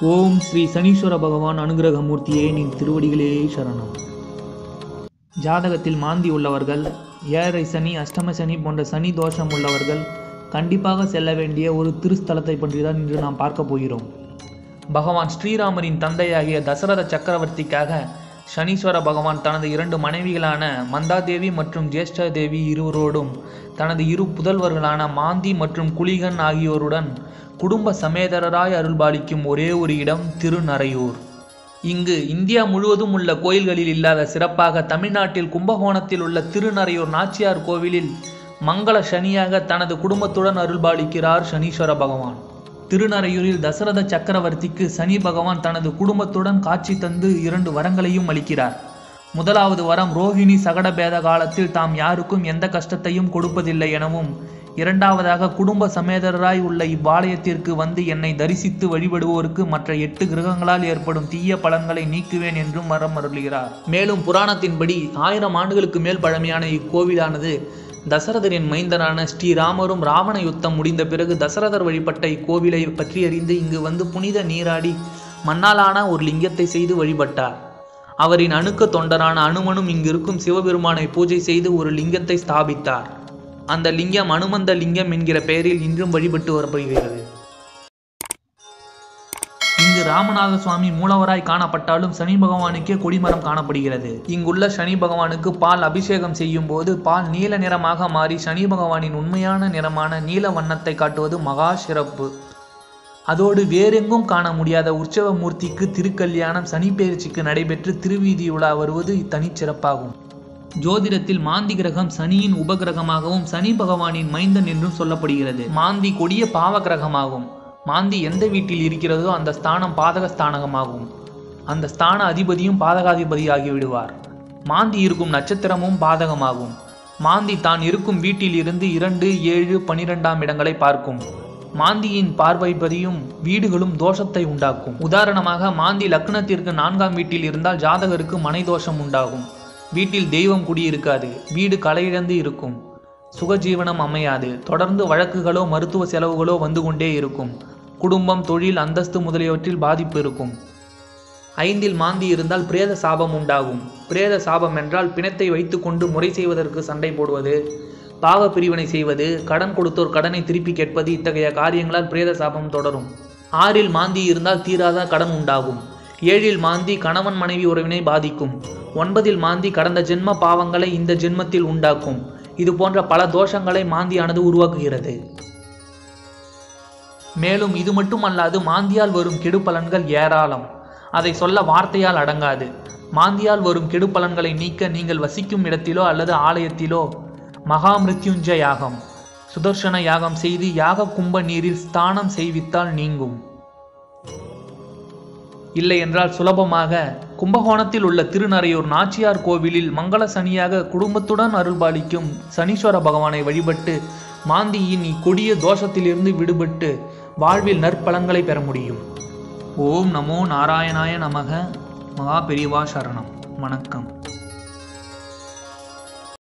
ஓம் ஸ்ரீ சனீஸ்வர பகவான் அனுகிரகமூர்த்தியே நீ திருவடிகளே சரணம் ஜாதகத்தில் மாந்தி உள்ளவர்கள் ஏழரை சனி அஷ்டம சனி போன்ற சனி தோஷம் உள்ளவர்கள் கண்டிப்பாக செல்ல வேண்டிய ஒரு திருஸ்தலத்தை பற்றி தான் இன்று நாம் பார்க்க போகிறோம் பகவான் ஸ்ரீராமரின் தந்தையாகிய தசரத சக்கரவர்த்திக்காக சனீஸ்வர பகவான் தனது இரண்டு மனைவிகளான மந்தாதேவி மற்றும் ஜேஷ்டா தேவி இருவரோடும் தனது இரு புதல்வர்களான மாந்தி மற்றும் குளிகன் ஆகியோருடன் குடும்ப சமேதரராய் அருள்பாலிக்கும் ஒரே ஒரு இடம் திருநறையூர் இங்கு இந்தியா முழுவதும் உள்ள கோயில்களில் இல்லாத சிறப்பாக தமிழ்நாட்டில் கும்பகோணத்தில் உள்ள திருநறையூர் நாச்சியார் கோவிலில் மங்கள சனியாக தனது குடும்பத்துடன் அருள்பாலிக்கிறார் சனீஸ்வர பகவான் திருநறையூரில் தசரத சக்கரவர்த்திக்கு சனி பகவான் தனது குடும்பத்துடன் காட்சி தந்து இரண்டு வரங்களையும் அளிக்கிறார் முதலாவது வரம் ரோஹிணி சகடபேத காலத்தில் தாம் யாருக்கும் எந்த கஷ்டத்தையும் கொடுப்பதில்லை எனவும் இரண்டாவதாக குடும்ப சமேதராய் உள்ள இவ்வாலயத்திற்கு வந்து என்னை தரிசித்து வழிபடுவோருக்கு மற்ற எட்டு கிரகங்களால் ஏற்படும் தீய பலன்களை நீக்குவேன் என்றும் வரம் அருளுகிறார் மேலும் புராணத்தின்படி ஆயிரம் ஆண்டுகளுக்கு மேல் பழமையான இக்கோவிலானது தசரதரின் மைந்தனான ஸ்ரீராமரும் ராவண யுத்தம் முடிந்த பிறகு தசரதர் வழிபட்ட இக்கோவிலை பற்றி அறிந்து இங்கு வந்து புனித நீராடி மண்ணாலான ஒரு லிங்கத்தை செய்து வழிபட்டார் அவரின் அணுக்க தொண்டரான அனுமனும் இங்கிருக்கும் சிவபெருமானை பூஜை செய்து ஒரு லிங்கத்தை ஸ்தாபித்தார் அந்த லிங்கம் அனுமந்த லிங்கம் என்கிற பெயரில் இன்றும் வழிபட்டு வரப்படுகிறது இங்கு ராமநாத சுவாமி மூலவராய் காணப்பட்டாலும் சனி பகவானுக்கே கொடிமரம் காணப்படுகிறது இங்குள்ள சனி பகவானுக்கு பால் அபிஷேகம் செய்யும் போது பால் நீல நிறமாக மாறி சனி பகவானின் உண்மையான நிறமான நீல வண்ணத்தை காட்டுவது மகா சிறப்பு அதோடு வேறெங்கும் காண முடியாத உற்சவ மூர்த்திக்கு திருக்கல்யாணம் சனிப்பெயர்ச்சிக்கு நடைபெற்று திருவீதி உலா வருவது தனிச்சிறப்பாகும் ஜோதிடத்தில் மாந்தி கிரகம் சனியின் உபகிரகமாகவும் சனி பகவானின் மைந்தன் என்றும் சொல்லப்படுகிறது மாந்தி கொடிய பாவ கிரகமாகும் மாந்தி எந்த வீட்டில் இருக்கிறதோ அந்த ஸ்தானம் பாதக ஸ்தானகமாகும் அந்த ஸ்தான அதிபதியும் பாதகாதிபதி ஆகிவிடுவார் மாந்தி இருக்கும் நட்சத்திரமும் பாதகமாகும் மாந்தி தான் இருக்கும் வீட்டில் இருந்து இரண்டு ஏழு பனிரெண்டாம் இடங்களை பார்க்கும் மாந்தியின் பார்வைப்பதியும் வீடுகளும் தோஷத்தை உண்டாக்கும் உதாரணமாக மாந்தி லக்னத்திற்கு நான்காம் வீட்டில் இருந்தால் ஜாதகருக்கு மனை தோஷம் உண்டாகும் வீட்டில் தெய்வம் குடியிருக்காது வீடு களையிழந்து இருக்கும் சுகஜீவனம் அமையாது தொடர்ந்து வழக்குகளோ மருத்துவ செலவுகளோ வந்து கொண்டே இருக்கும் குடும்பம் தொழில் அந்தஸ்து முதலியவற்றில் பாதிப்பு இருக்கும் ஐந்தில் மாந்தி இருந்தால் பிரேத சாபம் உண்டாகும் பிரேத சாபம் என்றால் பிணத்தை வைத்துக்கொண்டு முறை செய்வதற்கு சண்டை போடுவது பாவ பிரிவினை செய்வது கடன் கொடுத்தோர் கடனை திருப்பி கேட்பது இத்தகைய காரியங்களால் பிரேத சாபம் தொடரும் ஆறில் மாந்தி இருந்தால் தீராத கடன் உண்டாகும் ஏழில் மாந்தி கணவன் மனைவி உறவினை பாதிக்கும் ஒன்பதில் மாந்தி கடந்த ஜென்ம பாவங்களை இந்த ஜென்மத்தில் உண்டாக்கும் இது போன்ற பல தோஷங்களை மாந்தியானது உருவாக்குகிறது மேலும் இது மட்டுமல்லாது மாந்தியால் வரும் கெடு பலன்கள் ஏராளம் அதை சொல்ல வார்த்தையால் அடங்காது மாந்தியால் வரும் கெடு பலன்களை நீக்க நீங்கள் வசிக்கும் இடத்திலோ அல்லது ஆலயத்திலோ மகா மிருத்யுஞ்ச யாகம் சுதர்சன யாகம் செய்து யாக கும்ப நீரில் ஸ்தானம் செய்வித்தால் நீங்கும் இல்லை என்றால் சுலபமாக கும்பகோணத்தில் உள்ள திருநறையூர் நாச்சியார் கோவிலில் மங்கள சனியாக குடும்பத்துடன் அருள்பாலிக்கும் சனீஸ்வர பகவானை வழிபட்டு மாந்தியின் இக்கொடிய தோஷத்திலிருந்து விடுபட்டு வாழ்வில் நற்பலன்களை பெற முடியும் ஓம் நமோ நாராயணாய நமக மகா பெரியவா சரணம் வணக்கம்